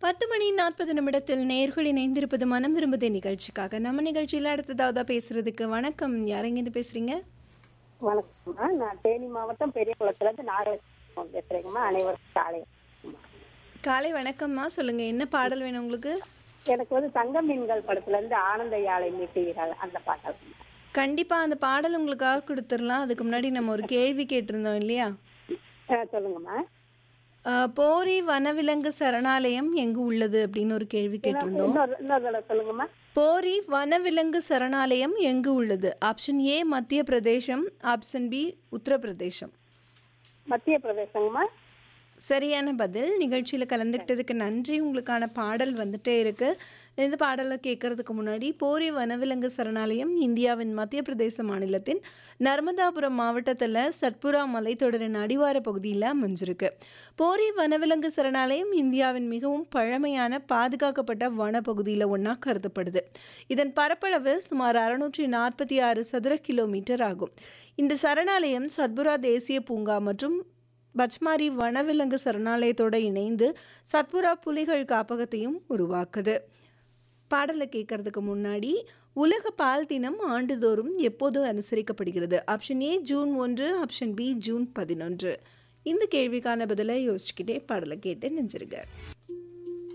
பத்து மணி நாற்பது நிமிடத்தில் நேர்கள் இணைந்திருப்பது மனம் விரும்புதே நிகழ்ச்சிக்காக நம்ம நிகழ்ச்சியில் அடுத்ததாவதா பேசுறதுக்கு வணக்கம் யாரெங்கிருந்து பேசுறீங்க வணக்கம்மா நான் தேனி மாவட்டம் பெரிய குளத்துலேருந்து நாகலட்சுமி பேசுறேங்கம்மா அனைவருக்கும் காலை வணக்கம்மா. காலை வணக்கம்மா சொல்லுங்க என்ன பாடல் வேணும் உங்களுக்கு எனக்கு வந்து தங்க மீன்கள் படத்துல இருந்து ஆனந்த யாழை மீட்டுகிறாள் அந்த பாடல் கண்டிப்பா அந்த பாடல் உங்களுக்காக கொடுத்துடலாம் அதுக்கு முன்னாடி நம்ம ஒரு கேள்வி கேட்டிருந்தோம் இல்லையா ஆ, சொல்லுங்கம்மா அஹ், போரி வனவிலங்கு சரணாலயம் எங்கு உள்ளது அப்படின்னு ஒரு கேள்வி கேட்டிருந்தோம் இன்னொரு இன்னொரு தடவை சொல்லுங்கம்மா போரி வனவிலங்கு சரணாலயம் எங்கு உள்ளது ஆப்ஷன் ஏ மத்திய பிரதேசம் ஆப்ஷன் பி உத்தரப்பிரதேசம் மத்திய பிரதேசங்கம்மா சரியான பதில் நிகழ்ச்சியில் கலந்துக்கிட்டதுக்கு நன்றி உங்களுக்கான பாடல் வந்துட்டே இருக்கு இந்த பாடலை கேட்கறதுக்கு முன்னாடி போரி வனவிலங்கு சரணாலயம் இந்தியாவின் மத்திய பிரதேச மாநிலத்தின் நர்மதாபுரம் மாவட்டத்தில் சத்புரா மலைத்தொடரின் அடிவார பகுதியில் அமைஞ்சிருக்கு போரி வனவிலங்கு சரணாலயம் இந்தியாவின் மிகவும் பழமையான பாதுகாக்கப்பட்ட வனப்பகுதியில் ஒன்றா கருதப்படுது இதன் பரப்பளவு சுமார் அறுநூற்றி நாற்பத்தி ஆறு சதுர கிலோமீட்டர் ஆகும் இந்த சரணாலயம் சத்புரா தேசிய பூங்கா மற்றும் பச்மாரி வனவிலங்கு சரணாலயத்தோடு இணைந்து சத்புரா புலிகள் காப்பகத்தையும் உருவாக்குது பாடலை கேட்கறதுக்கு முன்னாடி உலக பால் தினம் ஆண்டுதோறும் எப்போது அனுசரிக்கப்படுகிறது ஆப்ஷன் ஏ ஜூன் ஒன்று ஆப்ஷன் பி ஜூன் பதினொன்று இந்த கேள்விக்கான பதிலை யோசிச்சுக்கிட்டே பாடலை கேட்டு நெஞ்சிருங்க